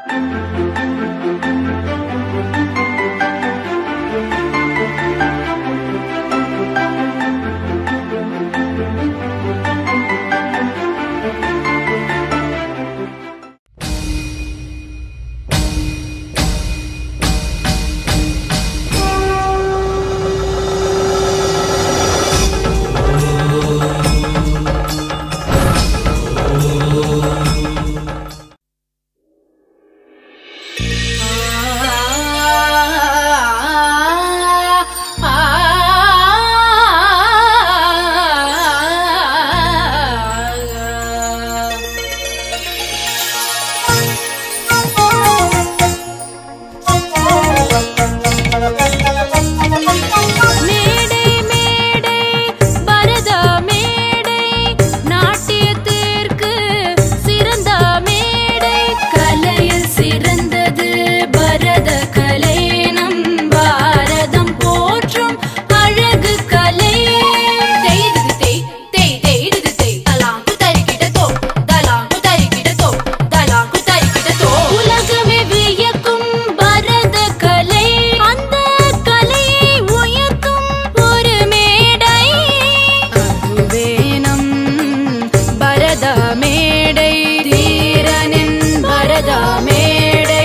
மேடை மேடை பரத மேடை நாட்டியத்திற்கு சிறந்த மேடை கலையில் சிறந்தது பரத கலை நம் பாரதம் போற்றும் அழகு கலை தேய்து தேய் தேய் தேய்து தேய் தலாங்கு தரிக்கிட தோ தலாங்கு தரிக்கிட தோ தலாங்கு தரிக்கிட தோ உலகமே வியக்கும் பரத கலை அந்த கலையை உயர்த்தும் ஒரு மேடை அதுவே நம் பரத மேடை தீரனின் பரத மேடை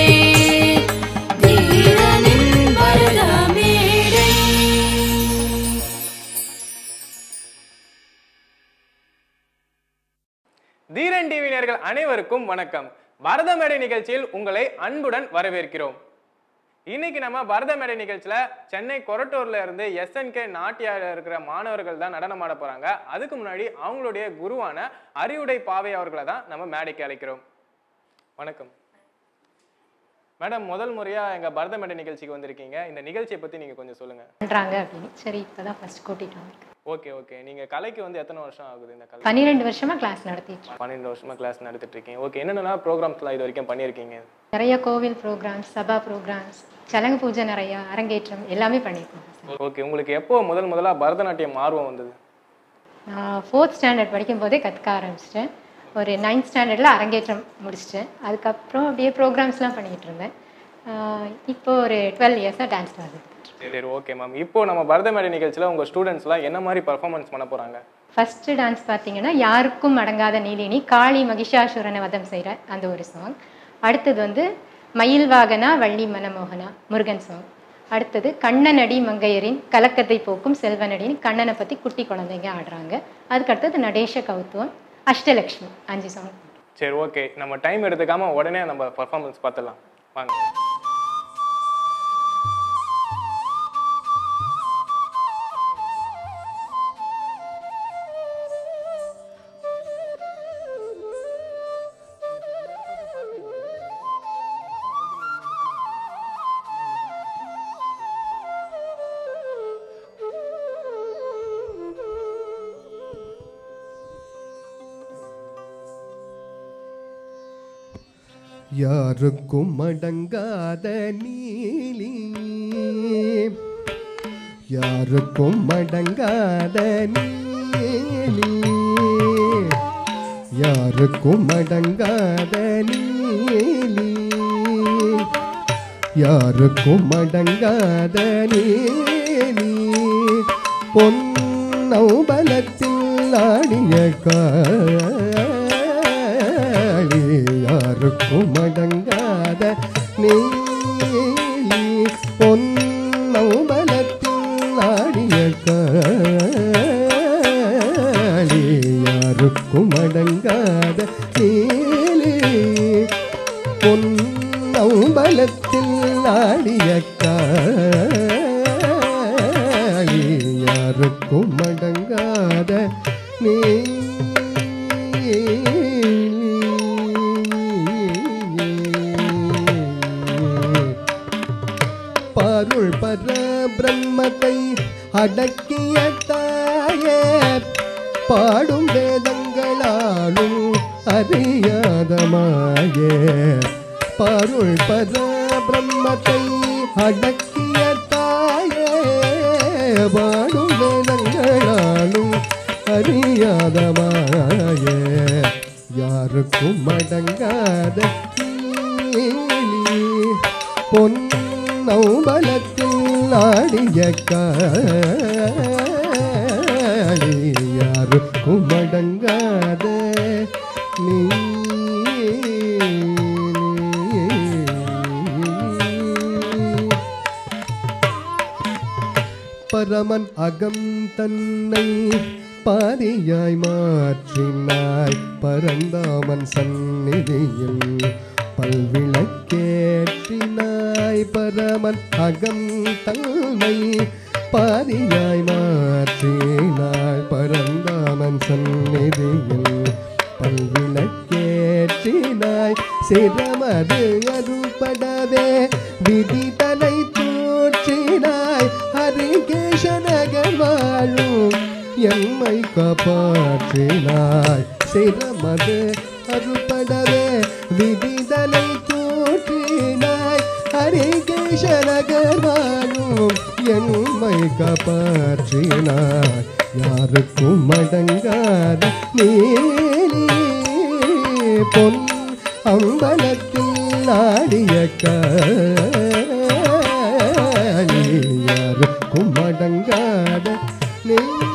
தீரனின் பரத மேடை தீரன் டிவி நேயர்கள் அனைவருக்கும் வணக்கம் பரத மேடை நிகழ்ச்சியில் உங்களை அன்புடன் வரவேற்கிறோம் இன்னைக்கு நம்ம பரத மேடை நிகழ்ச்சியில சென்னை கொரட்டூர்ல இருந்து எஸ்என்கே நாட்டியால இருக்கிற மாணவர்கள் தான் நடனம் ஆட போறாங்க அதுக்கு முன்னாடி அவங்களுடைய குருவான அறிவுடை பாவை அவர்களை தான் நம்ம மேடைக்கு அழைக்கிறோம் வணக்கம் மேடம் முதல் முறையா எங்க பரத மேடை நிகழ்ச்சிக்கு வந்திருக்கீங்க இந்த நிகழ்ச்சியை பத்தி நீங்க கொஞ்சம் சொல்லுங்க பண்றாங்க அப்படின்னு சரி இப்பதான் ஃபர்ஸ்ட் கூட்டிட்டு வந்திருக்கேன் ஓகே ஓகே நீங்க கலைக்கு வந்து எத்தனை வருஷம் ஆகுது இந்த கலை பன்னிரெண்டு வருஷமா கிளாஸ் நடத்திட்டு இருக்கேன். பன்னெண்டு வருஷமா கிளாஸ் நடத்திட்டு இருக்கீங்க ஓகே என்னென்ன ப்ரோக்ராம்ஸ்லாம் இது வரைக்கும் பண்ணியிருக்கீங்க நிறைய கோவில் ப்ரோக்ராம்ஸ் சபா ப்ரோக்ராம்ஸ் சலங்கு பூஜை நிறைய அரங்கேற்றம் எல்லாமே பண்ணியிருக்கோம் ஓகே உங்களுக்கு எப்போ முதல் முதலா பரதநாட்டியம் ஆர்வம் வந்தது நான் ஃபோர்த் ஸ்டாண்டர்ட் படிக்கும் போதே கற்றுக்க ஆரம்பிச்சிட்டேன் ஒரு நைன்த் ஸ்டாண்டர்டில் அரங்கேற்றம் முடிச்சிட்டேன் அதுக்கப்புறம் அப்படியே ப்ரோக்ராம்ஸ்லாம் பண்ணிகிட்டு இருந்தேன் ஆஹ் இப்போ ஒரு டுவெல் இயர்ஸாக டான்ஸ் கிளாஸ் சரி ஓகே மேம் இப்போ நம்ம பரதமேடை நிகழ்ச்சியில் உங்கள் ஸ்டூடெண்ட்ஸ்லாம் என்ன மாதிரி பர்ஃபார்மன்ஸ் பண்ண போகிறாங்க ஃபஸ்ட்டு டான்ஸ் பார்த்தீங்கன்னா யாருக்கும் அடங்காத நீலினி காளி மகிஷாசுரனை வதம் செய்கிற அந்த ஒரு சாங் அடுத்தது வந்து மயில் வாகனா வள்ளி மனமோகனா முருகன் சாங் அடுத்தது கண்ணனடி மங்கையரின் கலக்கத்தை போக்கும் செல்வனடின்னு கண்ணனை பற்றி குட்டி குழந்தைங்க ஆடுறாங்க அதுக்கடுத்தது நடேஷ கௌத்துவம் அஷ்டலக்ஷ்மி அஞ்சு சாங் சரி ஓகே நம்ம டைம் எடுத்துக்காம உடனே நம்ம பர்ஃபார்மன்ஸ் பார்த்துடலாம் வாங்க யாருக்கும் அடங்காத நீலி யாருக்கும் அடங்காத நீலி யாருக்கும் அடங்காத நீலி யாருக்கும் அடங்காத நீலி பொன்னௌபலத்தில் ஆடிய காளி யாருக்கும் அடங்காத நீலி பொன்னௌபலத்தில் ஆடிய காளி யாருக்கும் அடங்காத நீலி பொன்னம்பலத்தில் ஆடிய காளி யாருக்கும் அடங்காத நீ பருள் பர பிரம்மத்தை அடக்கிய தாயே பாடும் வேதங்களாலும் அறியாத மாயே பருள் பர பிரம்மத்தை அடக்கிய தாயே பாடும் வேதங்களாலும் அறியாத மாயே யாருக்கும் அடங்காத நீ பொன்னம்பலத்தில் ஆடிய காளி யாருக்கும் அடங்காத நீ பரமன் அகம் தன்னை பாதியாய் மாற்றினாய் பரந்தாமன் சந்நிதியில் பல்விளக்கேற்றினாய் பரமன் அகம் தன்னை பாதியாய் மாற்றினாய் பரந்தாமன் சந்நிதியில் பல்விளக்கேற்றினாய் சிரமது அருப்படவே விதி தலை தோற்றினாய் ஹரிகேஷனகர் வாழும் எம்மை காப்பாற்றினாய் சிரமது அருப்படவே விதிதலை தோற்றினாய் ஹரிகேஷனகர் வாழும் எம்மை காப்பாற்றினாய் யாருக்கும் அடங்காத நீலி பொன் அம்பலத்தில் ஆடிய காளி யாருக்கும் அடங்காத நீலி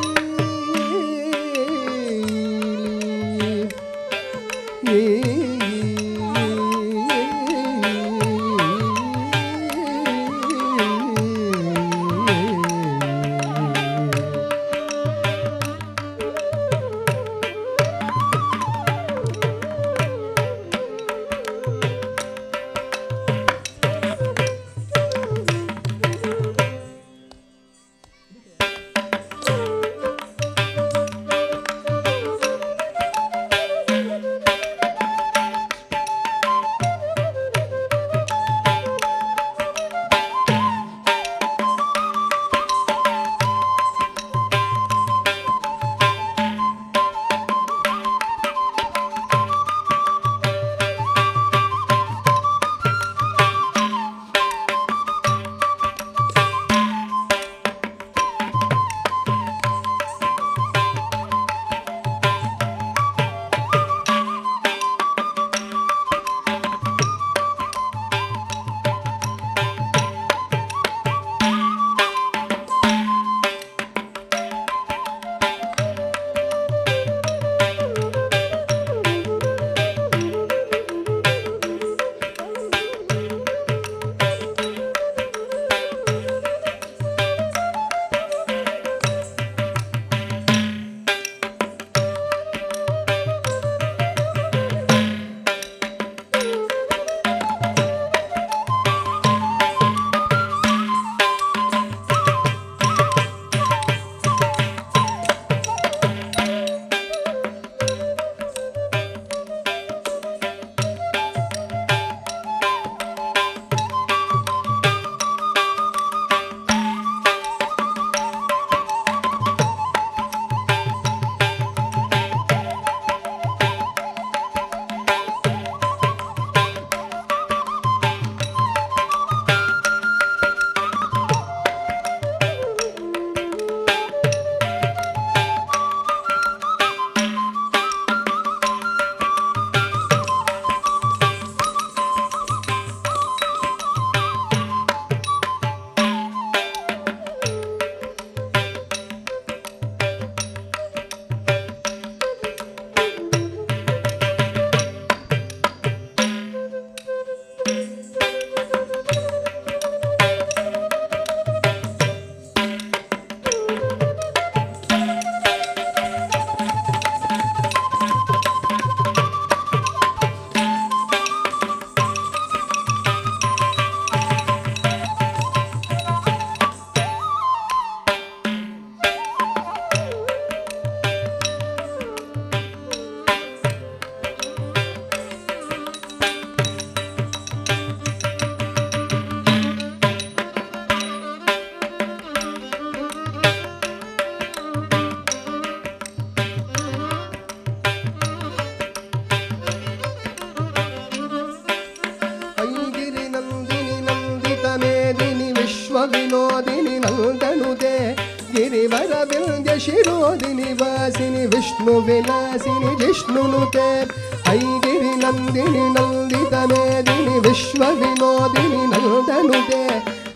ವಿನೋದಿನಿ ನಂದನುದೆ ಗಿರಿವರ ವಿಂಧ್ಯ ಶಿರೋದಿನಿ ವಾಸಿನಿ ವಿಷ್ಣು ವಿಲಾಸಿನಿ ಜಿಷ್ಣುನುತೆ ಐಗಿರಿ ನಂದಿನಿ ನಂದಿತ ಮೇದಿನಿ ವಿಶ್ವ ವಿನೋದಿನಿ ನಂದನುದೆ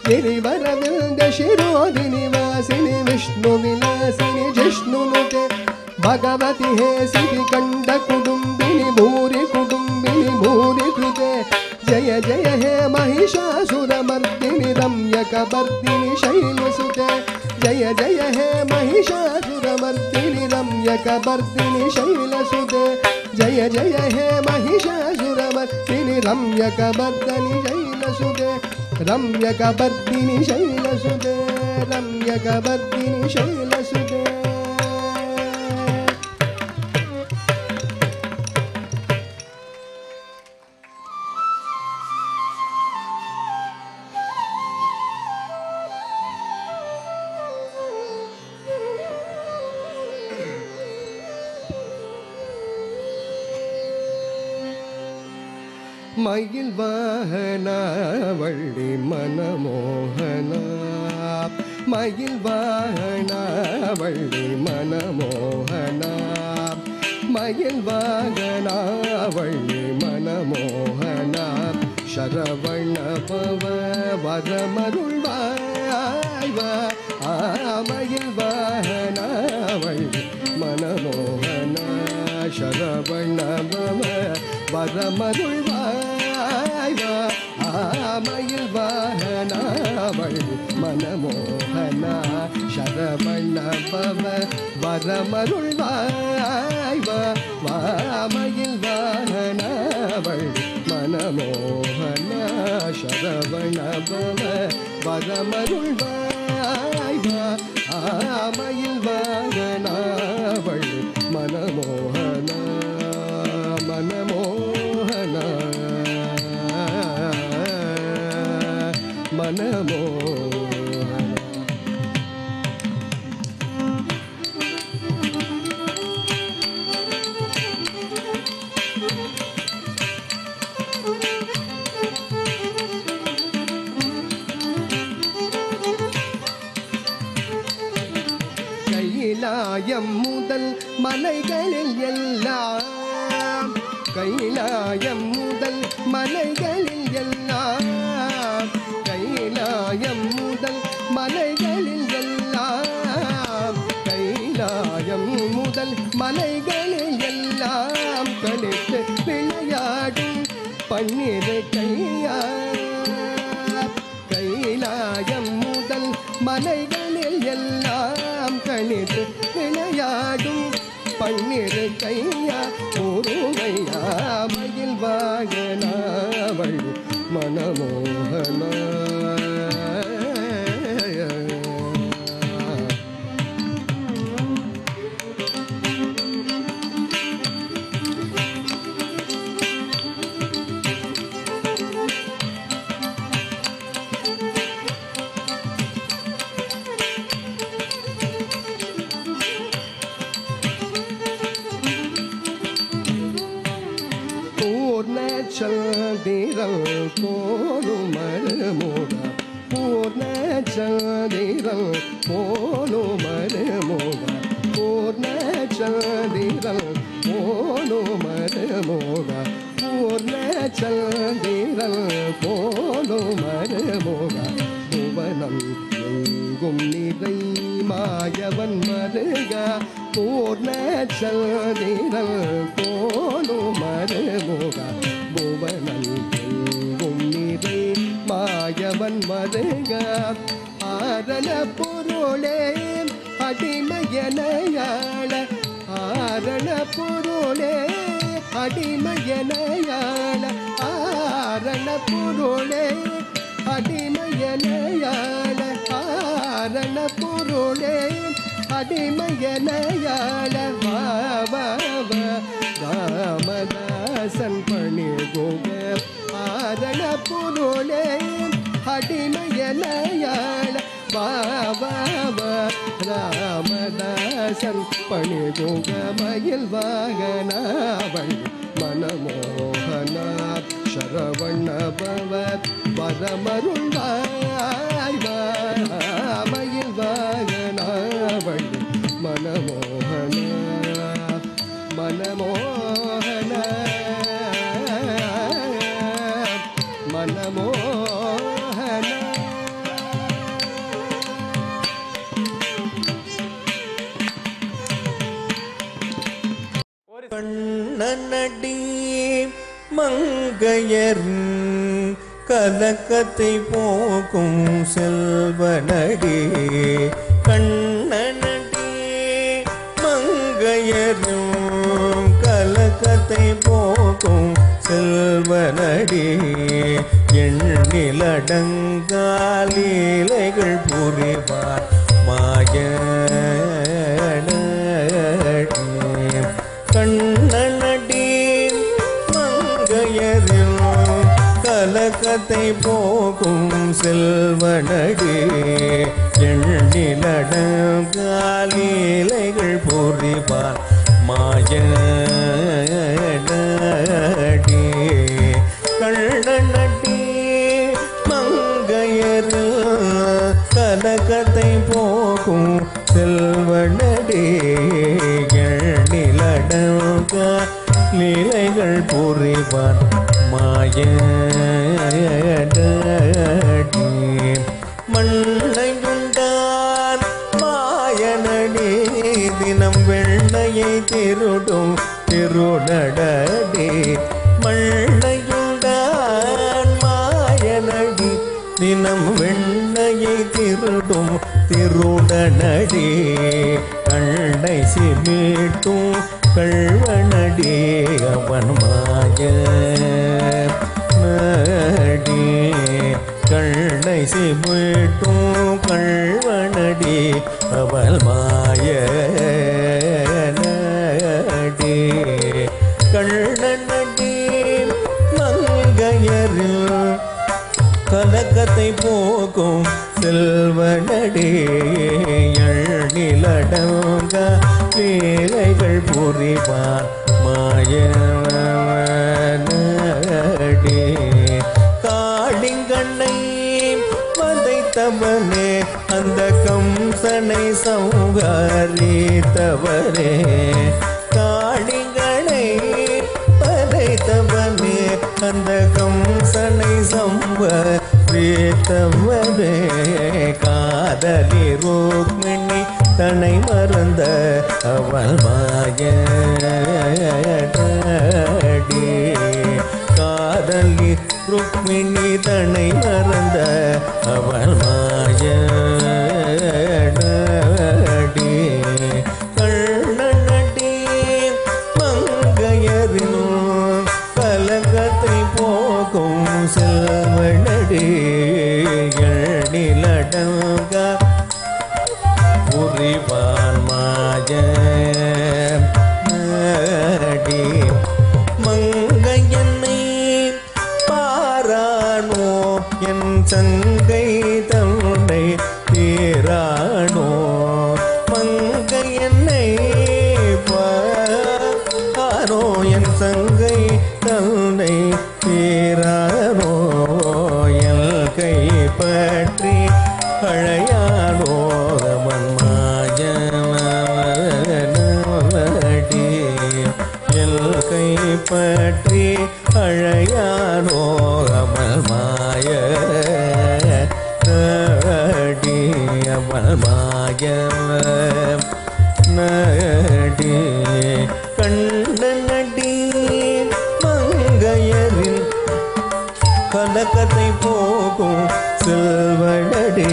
गिरिवरविन्द शिरोदिनि वासिनि विष्णुविलासिनि जिष्णुनुते भगवति हे सिरिकण्ड कुटुम्बिनि भूरि कुटुम्बिनि भूरि कृते जय जय हे महिषासुरमर्दिनि रम्यकपर्दिनि शैलसुते जय जय हे महिषासुरमर्दिनि रम्यकपर्दिनि शैलसुते जय जय हे महिषासुरमर्दिनि रम्यकपर्दनि शैलसुते रम्यकपर्दिनि शैलसुते रम्यकपर्दिनि शैलसुते மயில் வாகனா வள்ளி மனமோகனா மயில் வாகனா வள்ளி மனமோகனா மயில் வாகனா வள்ளி மனமோகனா சரவண பவ வரமருள்வாய்வா ஆமயில் வாகனா வள்ளி மனமோகனா சரவண பவ வரமருள்வாய்வா ஆமையில் வாகனாவள் மனமோகனா சரவண பவ வரமருள்வாய்வா வாமையில் வாகனாவள் மனமோகனா சரவண பவ வரமருள்வாய்வா ஆமையில் வாகனாவள் மனமோகனா மனமோகன மனமோகன கைலாயம் முதல் மலைகளில் எல்லாம் கைலாயம் முதல் மலைகளில் எல்லாம் கைலாயம் முதல் மலைகளில் எல்லாம் கைலாயம் முதல் மலைகளில் எல்லாம் கழித்து விளையாடும் பன்னிரு கையா கைலாயம் முதல் மலைகளில் எல்லாம் கணித்து விளையாடும் பன்னிரு கையா முருகையா மயில் வாகனாவள் மனமோகனா பூர்ண சந்திரல் போலும் மருமோக பூர்ண சந்திரல் போலும் மருமோக பூர்ண சந்திரல் போலும் மருமோக பூர்ண சந்திரல் போலும் மருமோக புவனம் எங்கும் நிறை மாயவன் மருக பூர்ண சந்திரல் போலும் மருமுக புவனம் எங்கும் நிறை மாயவன் மருக ஆரண பொருளே அடிமையனையாள ஆரண பொருளே அடிமையனையாள ஆரண பொருளே அடிமையனையாள ஆரண பொருளே அடிமையனையாள வாவ ராமதாசன் பணி கோக ஆரண பொருளே அடிமையனையாள வாவ ராமதாசன் பணி கோக மயில் வாகனாவள் மனமோகனா சரவண பவ வரமருள்வாய்வா மயில் வாகனாவள் மனமோகன மனமோகன மனமோகன மங்கையரின் கலக்கத்தை போக்கும் செல்வனடி கண்ணனடி மங்கையரும் கலக்கத்தை போக்கும் செல்வனடி எண்ணிலடங்காலீலைகள் புரிவார் மாயனடி கண்ணனடி மங்கையரில் கலக்கத்தை போகும் செல்வனடி எண்ணிலடம் காலீலைகள் புரிவார் மாயனடி கண்ணனடி மங்கையரில் கலக்கத்தை போகும் செல்வனடி எண்ணிலடங்க நிலைகள் புரிவான் மாயனடி மண்ணையுண்டான் மாயனடி தினம் வெண்ணையை திருடும் திருநடடி மண்ணையுண்டான் மாயனடி தினம் வெண்ணையை திருடும் திருடனடி கண்ணை சிமிட்டும் கள்வனடி அவன் மாய நடி கண்ணை சிமிட்டும் கள்வனடி அவள் மாய நடி கண்ணனடி மங்கையரில் கலக்கத்தை போக்கும் செல்வனடி எண்ணிலடங்க லீலைகள் புரிவார் மாயனடி காளிங்கண்ணை வதைத்தவனே அந்த கம்சனை சௌகரித்தவரே காளிங்கனை பதைத்தவனே அந்த கம்சனை சம்பரித்தவரே காதலி ருக்மிணி தன்னை மறந்த அவள் மாயடி காதலி ருக்மிணி தன்னை மறந்த அவள் மாயடி கண்ணனடி மங்கையரினும் கலகத்தை போக்கும் செல்வனடி எண்ணிலடங்க புரிவான் மாயடி மங்கையன்னை பாரானோ என் சங்கை தன்னை தீரானோ மங்கையன்னை பாரானோ என் சங்கை தன்னை தீரானோ என் கை பற்றி அழையானோ அவன் மாயனடி எல் கை பற்றி அழையானோ அமல் மாய நடி அமல் மாய நடி கண்ட நடி மங்கையரின் கலக்கத்தை போகும் செல்வனடி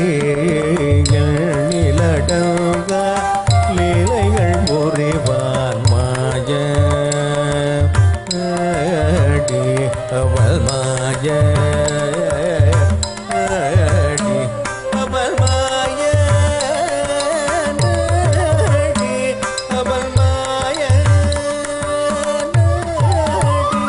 எண்ணிலடங்க லீலைகள் புரிவான் மாய அடி அவள் மாய அடி அவள் மாய அடி அவள் மாய அடி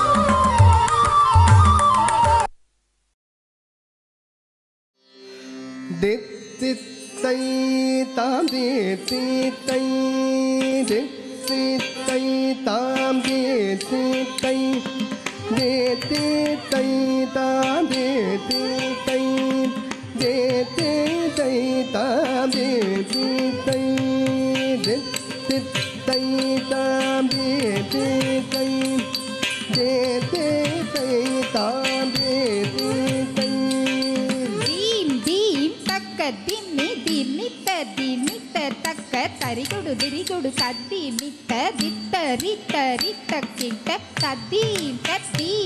தித்தித்தை தாம் தீர்த்தித்தை தித்தித்தை தாம் தீர்த்தித்தை தேத்தித்தை தாம் தீர்த்தித்தை தேத்தித்தை தாம் தீர்த்தித்தை தித்தித்தை தாம் தீர்த்தித்தை தேத்தித்தை தாம் தீர்த்தித்தை தீம் தீம் தக்க திம்மி திமித்த திமித்த தக்க தரிகுடு திரிகுடு தத்தி மித்த தித்த ரித்த ரித்த கிட்ட தத்தீம் தத்தீம்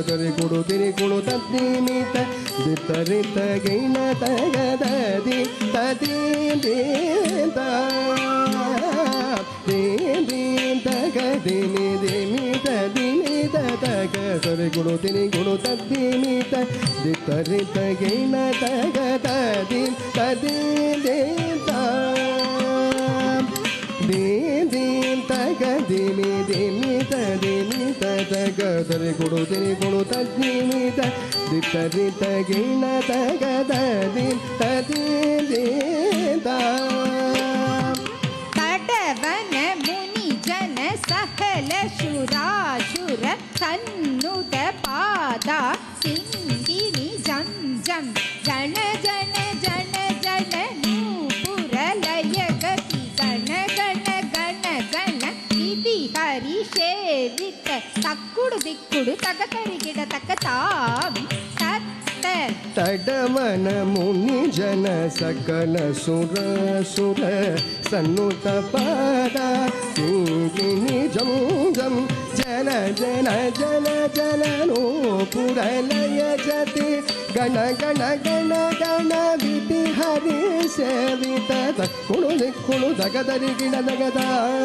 தரி குடு திரி குடு தத்தி மீத தித்தரி தகைன தகததி ததி தீந்தா தீந்தீம் தகதி மிதி மித திமித தக சரி குடு திரி குடு தத்தி மீத தித்தரி தகைன தகததி ததி தீந்தா ದೀಂ ದೀಂ ತಗ ದಿಮಿ ದಿಮಿ ತ ದಿಮಿ ತ ತಗ ತರಿ ಕೊಡು ತಿರಿ ಕೊಡು ತದ್ದಿಮಿ ತ ದಿತ್ತರಿ ತಗಿಣ ತಗ ದ ದಿಂ ತದಿ ದೀಂ ತ ತಡವನ ಮುನಿ ಜನ ಸಹಲ ಶುರಾಶುರ ಸನ್ನುತ ಪಾದ ಸಿಂಗಿಣಿ ಜಂ ಜಂ ಜನ ಜನ ಜನ ಜನ ನೂಪುರ ಲಯ ಗತಿ ಗಣ ಗಣ ಗಣ ಗಣ ವಿಧಿ ಹರಿ ಶೇವಿತ ತಕ್ಕುಡು ದಿಕ್ಕುಡು ತಗ ತರಿಗಿಡ ತಕ್ಕ ತಾಂ ತತ್ತ ತಡವನ ಮುನಿ ಜನ ಸಕಲ ಸುರ ಸುರ ಸನ್ನುತ ಪಾದ ಸಿಂಗಿಣಿ ಜಂ ಜಂ ಜನ ಜನ ಜನ ಜನ ಪುರಲಯ ಜತಿ ಗಣ ಗಣ ಗಣ ಗಣ ವಿಧಿ ಹರಿ ಸೇವಿತ ತಕ್ಕುಳು ದಿಕ್ಕುಳು ದಗದರಿ ಗಿಡ ದಗದ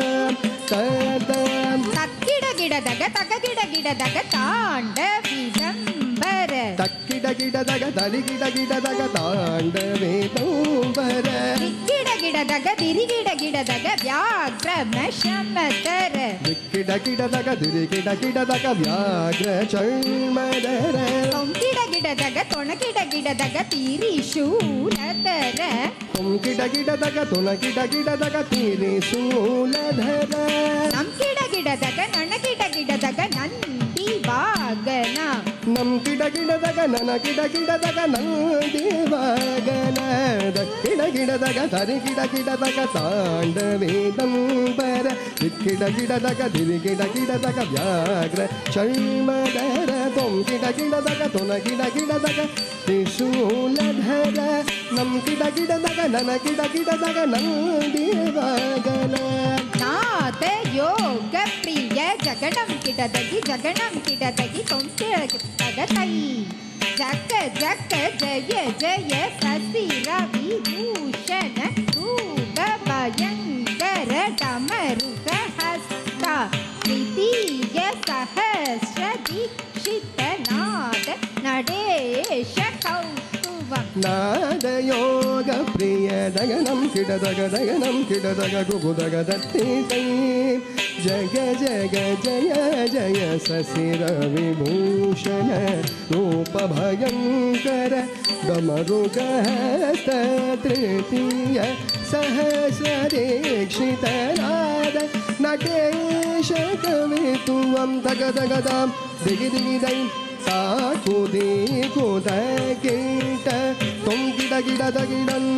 ತದ ತಕ್ಕಿಡ ಗಿಡದಗ ತಗ ಗಿಡ ಗಿಡದಗ ತಾಂಡ ವಿದಂಬರ ತಕ್ಕಿಡ ಗಿಡದಗ ದರಿ ಗಿಡ ಗಿಡದಗ ತಾಂಡವೇ ತೋಂಬರ ದಿಕ್ಕಿಡ ಗಿಡದಗ ದಿರಿಗಿಡ ಗಿಡದಗ ವ್ಯಾಘ್ರ ಶಮತರ ದಿಕ್ಕಿಡ ಗಿಡದಗ ದಿರಿ ಗಿಡ ಗಿಡದಗ ವ್ಯಾಘ್ರ ಚಳ್ಮದರ ತೊಂಕಿಡ ಗಿಡದಗ ತೊಣಕಿಡ ಗಿಡದಗ ತೀರಿಶೂಲತರ ತುಂಕಿಡ ಗಿಡದಗ ತುನ ಗಿಡ ಗಿಡದಗ ತೀರಿ ಸೂಲಧರ ನಂಕಿಡ ಗಿಡದಗ ನಣಕಿಡ ಗಿಡದಗ ನಂದಿ ವಾಗನ ನಮ್ ಗಿಡ ಗಿಡದಗ ನನ ಗಿಡ ಗಿಡದಗ ನಂದಿ ವಾಗನ ದಕ್ಕಿಡ ಗಿಡದಗ ತರಿ ಗಿಡ ಗಿಡದಗ ತಾಂಡವೇ ದಂಬರ ದಿಕ್ಕಿಡ ಗಿಡದಗ ದಿರಿ ಗಿಡ ಗಿಡದಗ ವ್ಯಾಘ್ರ ಚಳ್ಮದರ ತೊಂ ಗಿಡ ಗಿಡದಗ ತುನ ಗಿಡ ಗಿಡದಗ ತ್ರಿಶೂಲಧರ ನಮ್ ಗಿಡ ಗಿಡದಗ ನನ ಗಿಡ ಗಿಡದಗ ನಂದಿ ವಾಗನ ನಾದ ಯೋಗ ಪ್ರಿಯ ಜಗಣಂ ಕಿಡದಗಿ ಜಗಣಂ ಕಿಡದಗಿ ತೊಂಕಿಡಗ ತೈ ಜಗ ಜಗ ಜಯ ಜಯ ಸಸಿರ ವಿಭೂಷಣ ರೂಪ ಭಯಂಕರ ಡಮರುಗ ಹಸ್ತ ದ್ವಿತೀಯ ಸಹಸ್ರ ದೀಕ್ಷಿತ ನಾದ ನಡೆಶ ಕೌಸ್ತುವ ನಾದ ಯೋಗ ಪ್ರಿಯ ದಗನಂ ಕಿಡದಗ ದಗನಂ ಕಿಡದಗ ಗುಗುದಗ ದತ್ತಿ ತೈ ಜಗ ಜಗ ಜಯ ಜಯ ಸಸಿರ ವಿಭೂಷಣ ರೂಪ ಭಯಂಕರ ಡಮರುಗ ಹಸ್ತ ತೃತೀಯ ಸಹಸ್ರ ದೀಕ್ಷಿತ ನಾದ ನಟೇಶ ಕವಿತುವಂ ದಗ ದಗದಾಂ ದಿಗಿ ದಿಗಿ ದೈ ಸಾಕುದಿ ಕುದ ಕೀಟ ತೊಂಗಿಡ ಗಿಡದ ಗಿಡನ್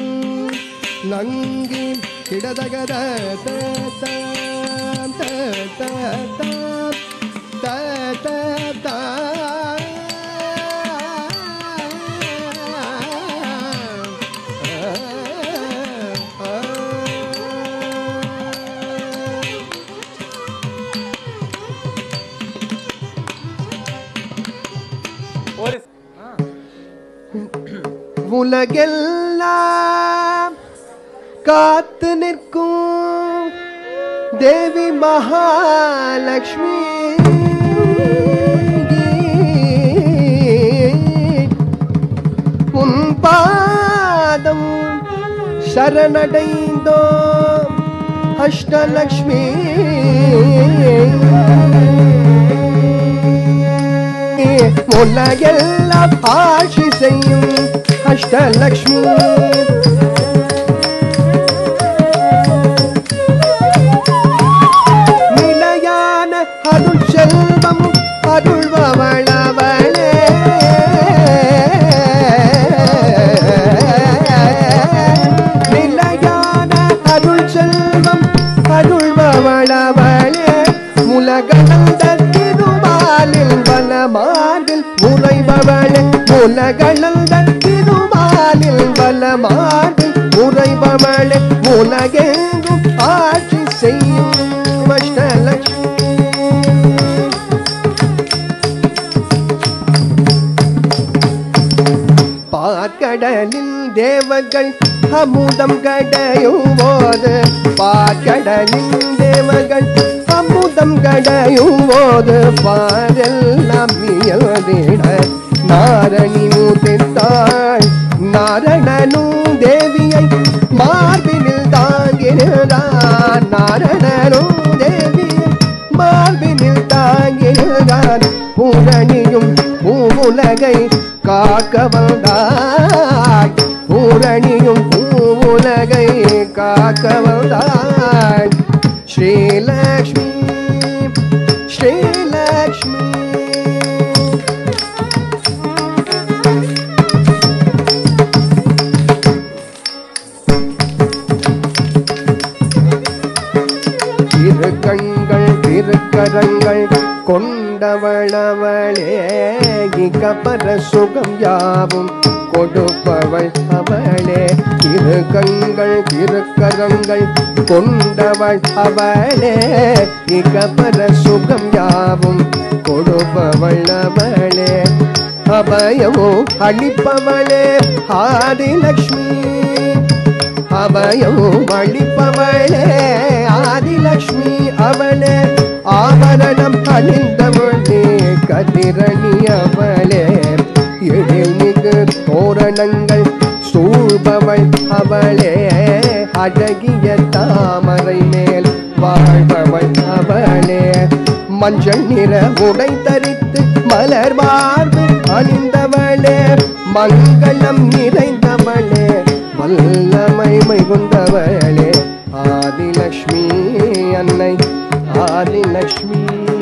ನಂಗಿ ಗಿಡದಗದ ತ ತ ತ ತ ತ ತ ತ ತ ஒரு உலகெல்லாம் காத்து நிற்கும் தேவி மகாலட்சுமி உன் பாதம் சரணடைந்தோ அஷ்டலக்ஷ்மி உலகெல்லாம் ஆட்சி செய்யும் அஷ்டலக்ஷ்மி நிலையான அருள் செல்வம் அருள்பவளவளே நிலையான அருள் செல்வம் அருள்பவளவளே உலகளந்த திருமாலில் வனமாடில் உறைபவளே உலகளந்த திருமாலில் வனமாடில் உறைபவளே உலகெங்கும் ஆட்சி செய்யும் அஷ்டலட்சுமி தேவர்கள் அமுதம் கடையும் போது பாக்கடலின் தேவர்கள் அமுதம் கடையும் போது பாரெல்லாம் இயல்திட நாரணி மூத்தித்தாள் நாரணனும் தேவியை மார்பினில் தாங்கினார் நாரணனும் தேவியை மார்பினில் தாங்கினார் பூரணியும் பூவுலகை காக்க வந்தாய் பூரணியும் பூவுலகை காக்க வந்தாய் ஸ்ரீலக்ஷ்மி ஸ்ரீலக்ஷ்மி திரு கண்கள் திருக்கரங்கள் கொண்டவளவளே இகப்பர சுகம் யாவும் கொடுப்பவள் அவளே திரு கண்கள் திருக்கரங்கள் கொண்டவள் அவளே இகப்பர சுகம் யாவும் கொடுப்பவள் அவளே அபயமோ அளிப்பவளே ஆதிலக்ஷ்மி அபயம் அளிப்பவளே ஆதிலக்ஷ்மி அவளே ஆபரணம் அணிந்தவளே கதிரணி அவளே எழில் மிகு தோரணங்கள் சூழ்பவள் அவளே அழகிய தாமரை மேல் வாழ்பவள் அவளே மஞ்சள் நிற உடை தரித்து மலர் மார்பு அணிந்தவளே மங்களம் நிறைந்தவளே வல்லமை மிகுந்தவளே ஆதிலக்ஷ்மி அன்னை ஆதிலக்ஷ்மி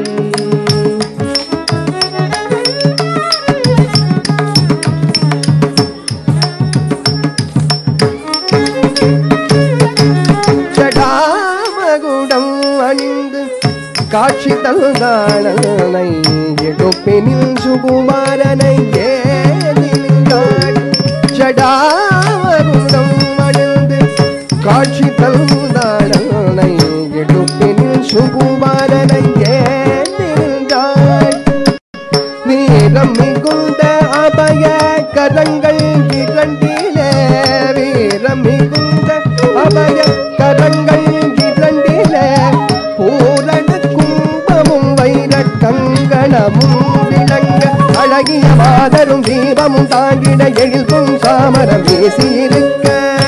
ஜடாமகுடம் அணிந்து காட்சி தந்தாளனை எடுப்பினில் சுகுமாரனை ஏதினாள் ஜடாமகுடம் அணிந்து காட்சி தந்தாளனை எடுப்பினில் சுகுமாரனை ஏதினாள் வீரம் மிகுந்த அபய கரங்கள் இரண்டிலே வீரம் மிகுந்த அபய கரங்கள் இரண்டிலே பூரண கும்பமும் வைர கங்கணமும் விளங்க அழகிய மாதரும் தீபமும் தாங்கிட எழில்கும் சாமரம் வீசியிருக்க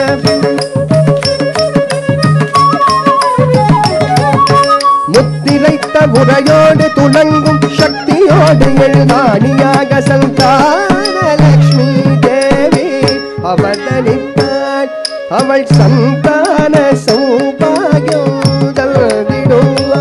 முத்திரைத்த உரையோடு துணங்கும் சக்தியோடு எழுதாணியாக சந்தான லக்ஷ்மி தேவி அவதரித்தாள் அவள் சந்தான சௌபாகியம் தந்திடுவாள்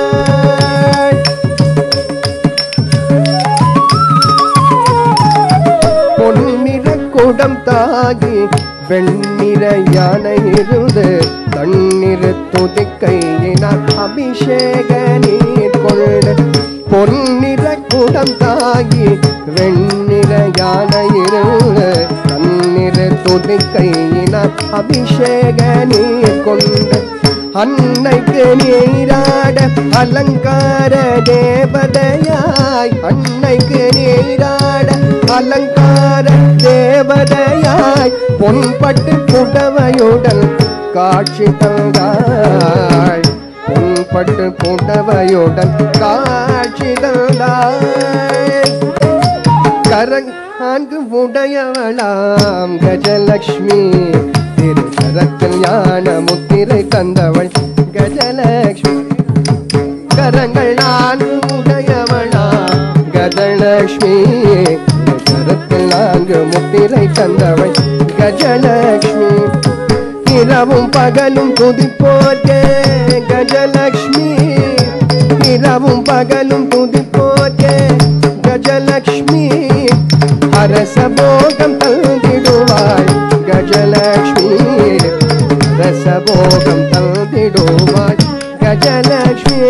பொன்னிற குடம் தாகி வெண்ணிற யானை இருந்து தண்ணீர் துதிக்கையினால் அபிஷேக நீர் கொண்டு பொன்னிற குடம் தாகி வெண்ணிற யானை இருந்து தண்ணீர் துதிக்கையினால் அபிஷேக நீர் கொண்டு அன்னைக்கு நீராட அலங்கார தேவதையாய் அன்னைக்கு நீராட அலங்கார தேவதையாய் பொன்பட்டு புடவையுடன் காட்சி தந்தாள் பொன்பட்டு புடவையுடன் காட்சி தந்தாள் கரங்காங்கு உடையவளாம் கஜலக்ஷ்மி திருக்கரத்தில் ஞான முத்திரை தந்தவள் கஜலக்ஷ்மி கரங்கள் நான்கு உடையவளாம் கஜலக்ஷ்மி கரத்தில் நான்கு முத்திரை தந்தவள் கஜலக்ஷ்மி இரவும் பகலும் துதிப்போர்க்கே கஜலக்ஷ்மி இரவும் பகலும் துதிப்போர்க்கே கஜலக்ஷ்மி அரச போகம் தந்திடுவாள் கஜலக்ஷ்மி அரச போகம் தந்திடுவாள் கஜலக்ஷ்மி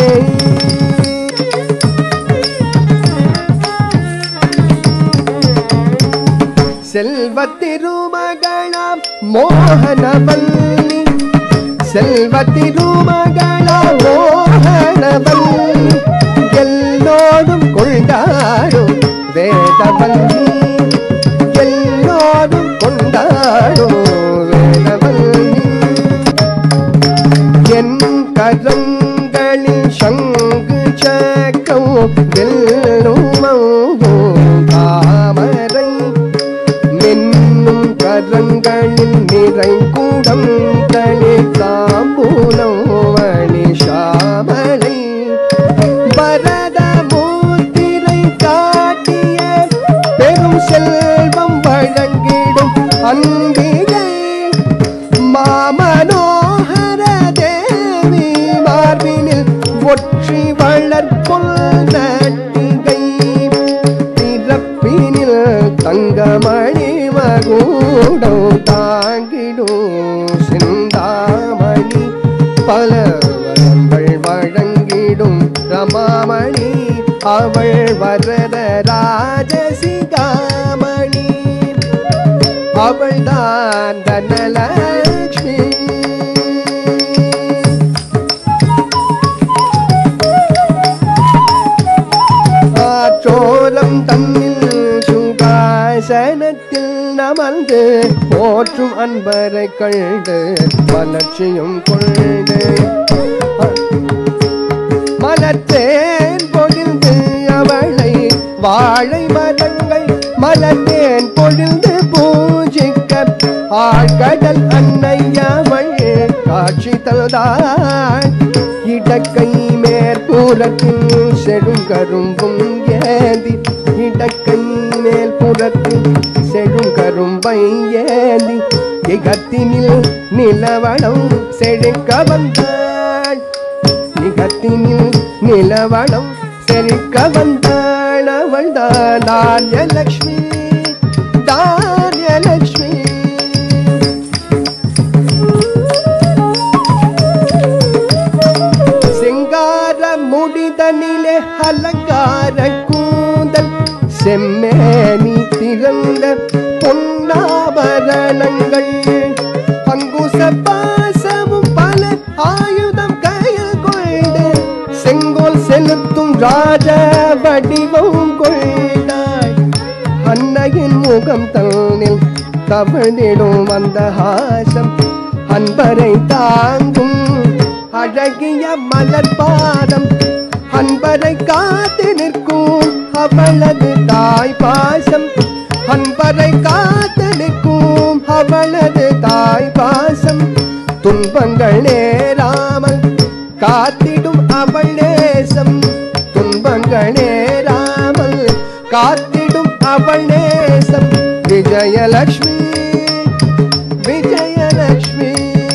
செல்வ திருமகளாம் மோகனவல்லி செல்வ திருமகளாம் மோகனவல்லி எல்லோரும் கொண்டாடும் வேதவல்லி எல்லோரும் கொண்டாடும் கரங்களில் சங்கு சக்கம் வெல்லும் தாமரை மென்னும் கரங்களில் நிறை கூடம் தனி தாம்பூலம் மணி சாமலை பரத மூத்திரை காட்டிய பெரும் செல்வம் வழங்கிடும் அன்பிகை மாமனோகர தேவி மார்பினில் ஒற்றி வளர்ப்புல் நட்டிகை பிறப்பினில் தங்கமணி மகூடம் தாங்கிடும் சிந்தாமணி பல வரங்கள் வழங்கிடும் ரமாமணி அவள் வரத ராஜசிகாமணி அவள்தான் தனலட்சுமி ஆற்றோலம் தன்னில் சுகாசனத்தில் நமந்து போற்றும் அன்பரை கண்டு வளர்ச்சியும் கொண்டு மலத்தேன் பொழிந்து அவளை வாழை மரங்கள் மலத்தேன் பொழிந்து பூஜிக்க ஆழ்கடல் அன்னையவள் காட்சி தந்தாள் இடக்கை மேற்புறத்தில் செழுங்கரும்பும் ஏந்தி இடக்கை மேற்புறத்தில் செழுங்கரும்பை ஏந்தி இகத்தினில் நிலவனம் செழிக்க வந்தாள் நிகத்தினில் நிலவனம் செழிக்க வந்தாள் அவள் தான் தாரியலக்ஷ்மி தாரியலக்ஷ்மி சிங்கார முடிதனிலே அலங்கார கூந்தல் செம்மேனி திறந்த பொன்னாபரணங்கள் அங்குச பாசமும் பல ஆயுதம் கையில் கொண்டு செங்கோல் செலுத்தும் ராஜ வடிவம் கொண்டாய் அன்னையின் முகம் தன்னில் தவழ்ந்திடும் அந்த ஹாசம் அன்பரை தாங்கும் அழகிய மலர் பாதம் அன்பரை காத்து நிற்கும் அவளது தாய் பாசம் அன்பரை காத்து நிற்கும் அவளது தாய் பாசம் துன்பங்கள் நேராமல் காத்திடும் அவள் நேசம் துன்பங்கள் நேராமல் காத்திடும் அவள் நேசம் விஜயலட்சுமி விஜயலட்சுமி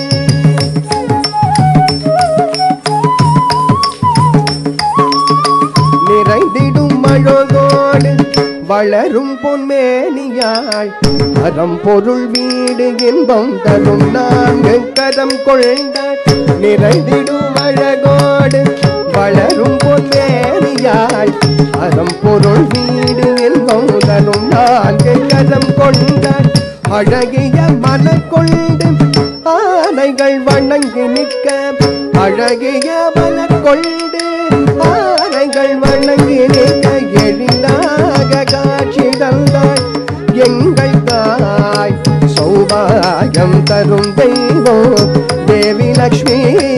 நிறைந்திடும் மழகோடு வளரும் பொன்மேனியாய் அறம் பொருள் வீடு இன்பம் தரும் நான்கு கரம் கொண்டாய் நிறைந்திடும் அழகோடு வளரும் பொன்மேனியாய் அறம் பொருள் வீடு இன்பம் தரும் நான்கு கரம் கொண்டாய் அழகிய மனம் கொண்டு ஆனைகள் வணங்கி நிற்க அழகிய மலர் கொண்டு ஆனைகள் வணங்கி நிற்க எழிலாக காட்சி தந்தாய் எங்கள் தாய் சௌபாயம் தரும் தெய்வம் தேவி லக்ஷ்மி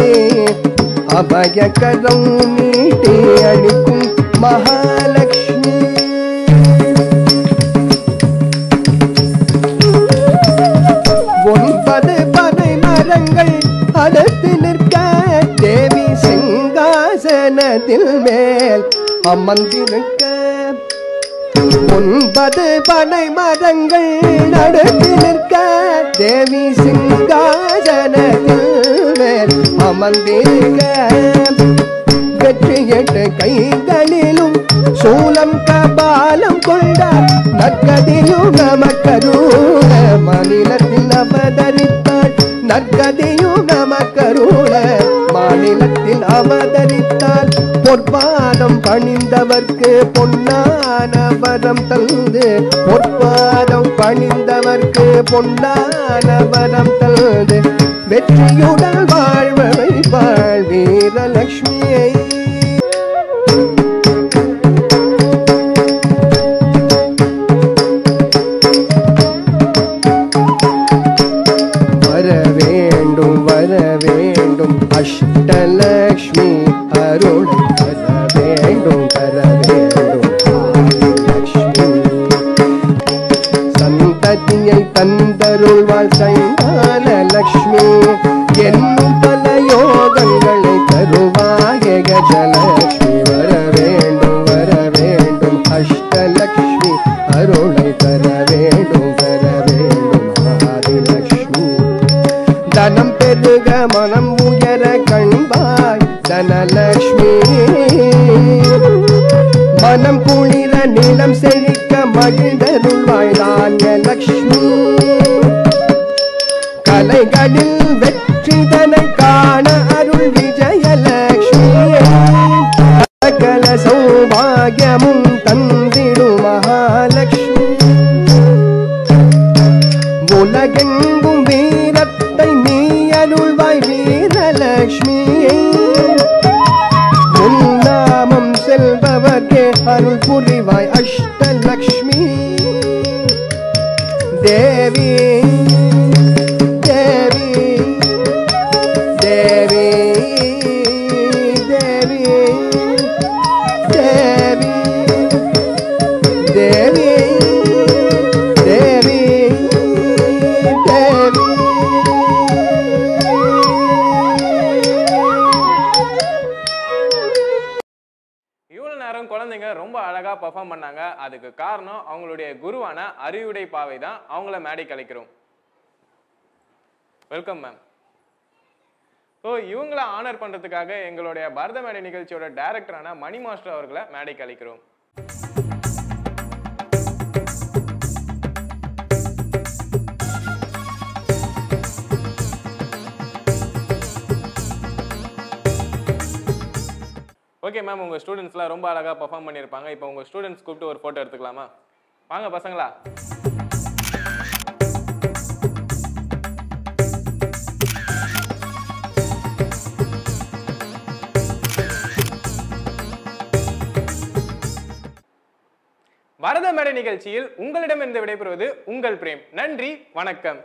அபயகரம் நீட்டி அளிக்கும் மகாலட்சுமி ஒன்பது பனை மரங்கள் அடுத்து நிற்க தேவி சிங்காசனத்தில் மேல் அமர்ந்திருக்க ஒன்பது பனை மரங்கள் அடுத்து நிற்க தேவி சிங்காசனத்தில் மேல் அமர்ந்திருக்க வெற்றி எட்டு கைகளிலும் சூலம் கபாலம் கொண்ட நற்கதியும் நமக்கருள மாநிலத்தில் அவதரித்தாள் நற்கதியும் நமக்கருள மாநிலத்தில் அவதரித்தாள் பொற்பாதம் பணிந்தவர்க்கு பொன்னான வரம் தந்து பொற்பாதம் பணிந்தவர்க்கு பொன்னான வரம் தந்து வெற்றியுடன் வாழ்வை வாழ் வீரலட்சுமியை வர வேண்டும் வர வேண்டும் வேண்டும் அஷ்டலக்ஷ்மி அருளை தர வேண்டும் தர வேண்டும் ஆதிலக்ஷ்மி சந்ததியை தந்தருள்வாள் சைந்தால லக்ஷ்மி என்னும் பல யோகங்களை தருவாய கஜலக்ஷ்மி வர வேண்டும் வர வேண்டும் அஷ்டலக்ஷ்மி அருளை தர வேண்டும் தர வேண்டும் ஆதிலக்ஷ்மி தனம் பெருக மனம் உயர கண்பாய் தனலக்ஷ்மி மனம் குளிர நிலம் செழிக்க மகிழ்ந்தருள்வாய் தானிய லக்ஷ்மி கலைகளில் வெற்றிதனை காண அருள் விஜயலக்ஷ்மி சகல சௌபாகியமும் தந்திடும் மகாலட்சுமி உலகெங்கும் வீரத்தை நீ அருள்வாய் வீரலக்ஷ்மியை உன் நாமம் செல்பவர்க்கே அருள் புரிவாய் அஷ்டலக்ஷ்மி தேவி தேவி தேவி தேவி தேவி தேவி தேவி தேவி இவ்வளவு நேரம் குழந்தைங்க ரொம்ப அழகா பெர்ஃபார்ம் பண்ணாங்க அதுக்கு காரணம் அவங்களுடைய குருவான அறிவுடை பாவை தான் அவங்கள மேடை கலைக்கிறோம் வெல்கம் மேம் ஸோ இவங்கள ஆனர் பண்றதுக்காக எங்களுடைய பரத மேடை நிகழ்ச்சியோட டைரக்டரான மணி மாஸ்டர் அவர்களை மேடைக்கு அழைக்கிறோம் ஓகே மேம் உங்கள் ஸ்டூடெண்ட்ஸ்லாம் ரொம்ப அழகாக பெர்ஃபார்ம் பண்ணியிருப்பாங்க இப்போ உங்கள் ஸ்டூடெண்ட்ஸ் கூப்பிட்டு ஒரு ஃபோட்டோ எடுத்துக்கலாமா வாங்க பசங்களா பரத மேடை நிகழ்ச்சியில் உங்களிடமிருந்து விடைபெறுவது உங்கள் பிரேம் நன்றி வணக்கம்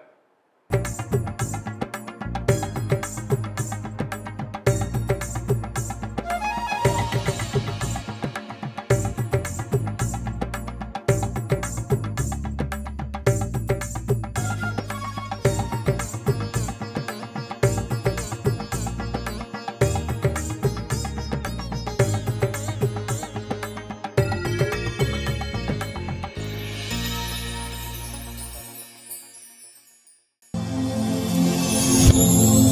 Thank